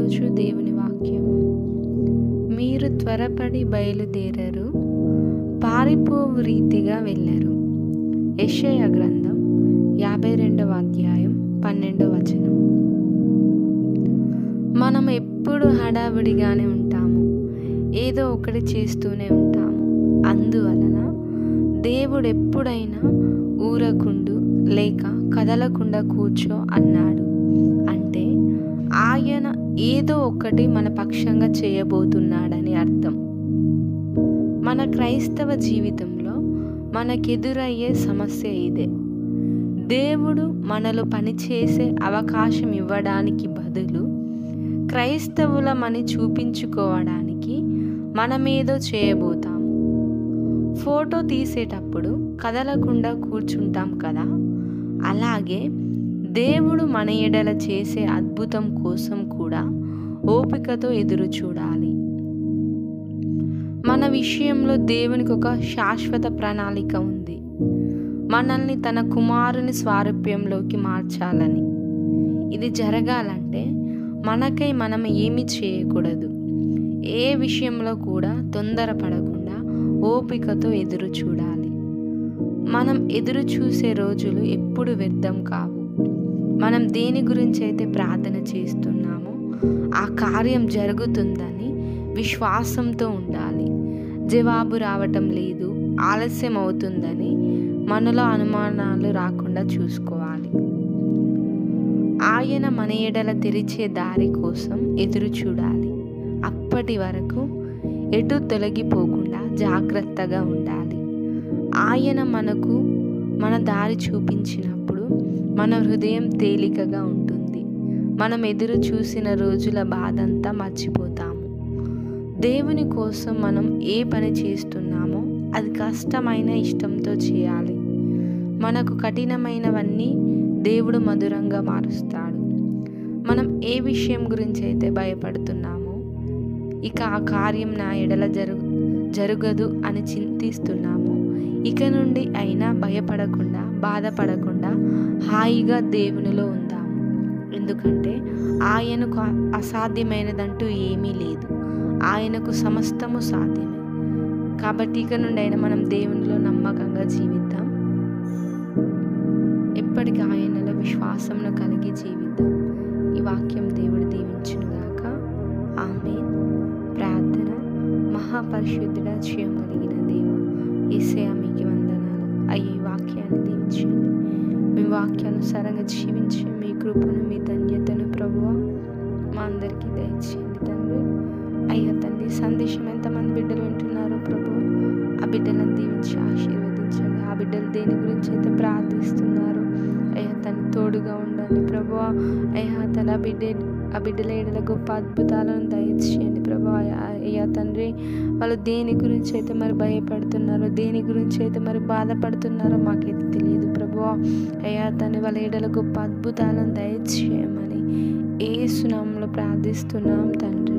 ఈరోజు దేవుని వాక్యం మీరు త్వరపడి బయలుదేరరు పారిపోవు రీతిగా వెళ్ళరు యెషయా గ్రంథం యాభై రెండవ అధ్యాయం పన్నెండవ వచనం మనం ఎప్పుడు హడావిడిగానే ఉంటాము ఏదో ఒకటి చేస్తూనే ఉంటాము అందువలన దేవుడు ఎప్పుడైనా ఊరకుండు లేక కదలకుండా కూర్చో అన్నాడు అంటే ఆయన ఏదో ఒకటి మన పక్షంగా చేయబోతున్నాడని అర్థం మన క్రైస్తవ జీవితంలో మనకెదురయ్యే సమస్య ఇదే దేవుడు మనలో పనిచేసే అవకాశం ఇవ్వడానికి బదులు క్రైస్తవులమని చూపించుకోవడానికి మనమేదో చేయబోతాము ఫోటో తీసేటప్పుడు కదలకుండా కూర్చుంటాం కదా అలాగే దేవుడు మన ఎడల చేసే అద్భుతం కోసం కూడా ఓపికతో ఎదురు చూడాలి మన విషయంలో దేవునికి ఒక శాశ్వత ప్రణాళిక ఉంది మనల్ని తన కుమారుని స్వారూప్యంలోకి మార్చాలని ఇది జరగాలంటే మనకై మనం ఏమి చేయకూడదు ఏ విషయంలో కూడా తొందరపడకుండా ఓపికతో ఎదురు చూడాలి మనం ఎదురు చూసే రోజులు ఎప్పుడు వ్యర్థం కావు మనం దేని గురించి అయితే ప్రార్థన చేస్తున్నామో ఆ కార్యం జరుగుతుందని విశ్వాసంతో ఉండాలి జవాబు రావటం లేదు ఆలస్యం అవుతుందని మనలో అనుమానాలు రాకుండా చూసుకోవాలి ఆయన మన ఎడల తెరిచే దారి కోసం ఎదురు చూడాలి అప్పటి వరకు ఎటు తొలగిపోకుండా జాగ్రత్తగా ఉండాలి ఆయన మనకు మన దారి చూపించినప్పుడు మన హృదయం తేలికగా ఉంటుంది మనం ఎదురు చూసిన రోజుల బాధంతా మర్చిపోతాము దేవుని కోసం మనం ఏ పని చేస్తున్నామో అది కష్టమైన ఇష్టంతో చేయాలి మనకు కఠినమైనవన్నీ దేవుడు మధురంగా మారుస్తాడు మనం ఏ విషయం గురించి అయితే భయపడుతున్నామో ఇక ఆ కార్యం నా ఎడల జరుగు జరగదు అని చింతిస్తున్నామో ఇక నుండి అయినా భయపడకుండా బాధపడకుండా హాయిగా దేవునిలో ఉందాము ఎందుకంటే ఆయనకు అసాధ్యమైనదంటూ ఏమీ లేదు ఆయనకు సమస్తము సాధ్యమే కాబట్టి ఇక నుండి అయినా మనం దేవునిలో నమ్మకంగా జీవిద్దాం ఎప్పటికీ ఆయనలో విశ్వాసంను కలిగి జీవిద్దాం ఈ వాక్యం దేవుడు దీవించునుగాక ఆమె ప్రార్థన మహాపరిశుద్ధుడ జయం కలిగిన దేవ ఏసయా మీకు వందనాలు అయ్యే వాక్యాన్ని దీవించండి మీ వాక్యానుసారంగా జీవించి మీ కృపను మీ ధన్యతను ప్రభువ మా అందరికీ దయచేయండి తండ్రి అయ్యా తండ్రి సందేశం ఎంతమంది బిడ్డలు వింటున్నారో ప్రభు ఆ బిడ్డలను దీవించి ఆశీర్వదించండి ఆ బిడ్డలు దేని గురించి అయితే ప్రార్థిస్తున్నారో అయ్యా తన తోడుగా ఉండండి ప్రభు అయ్యా తన బిడ్డ ఆ బిడ్డల ఏడల గొప్ప అద్భుతాలను దయచేయండి ప్రభు అయ్యా తండ్రి వాళ్ళు దేని గురించి అయితే మరి భయపడుతున్నారో దేని గురించి అయితే మరి బాధపడుతున్నారో మాకైతే తెలియదు ప్రభు అయ్యా తండ్రి వాళ్ళ ఏడల గొప్ప అద్భుతాలను దయచేయమని ఏ సునామంలో ప్రార్థిస్తున్నాం తండ్రి